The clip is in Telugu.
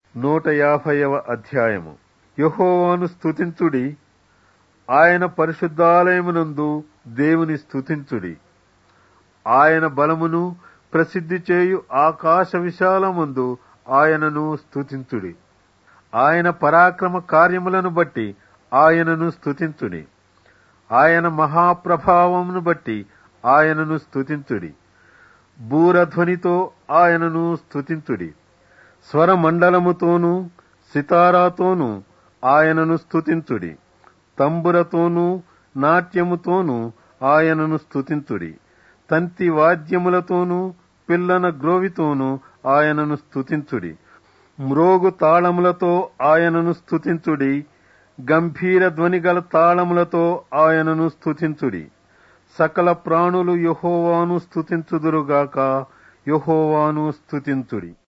నూట యాభైవ అధ్యాయము యహోవాను స్తుతించుడి ఆయన పరిశుద్ధాలయమునందు దేవుని స్తుతించుడి ఆయన బలమును ప్రసిద్ధి చేయు ఆకాశ విశాలముందు ఆయనను స్తుతించుడి ఆయన పరాక్రమ కార్యములను బట్టి ఆయనను స్తుతించుడి ఆయన మహాప్రభావమును బట్టి ఆయనను స్తుతించుడి బూరధ్వనితో ఆయనను స్తుతించుడి స్వరమండలముతోనూ సితారాతోనూ ఆయనను స్తుతించుడి తంబురతోనూ నాట్యముతోనూ ఆయనను స్తుతించుడి తంతి వాద్యములతోనూ పిల్లన గ్రోవితోనూ ఆయనను స్తుతించుడి మ్రోగు తాళములతో ఆయనను స్తుతించుడి గంభీర ధ్వనిగల తాళములతో ఆయనను స్తుతించుడి సకల ప్రాణులు యహోవాను స్తుతించుదురుగాక యహోవాను స్తుతించుడి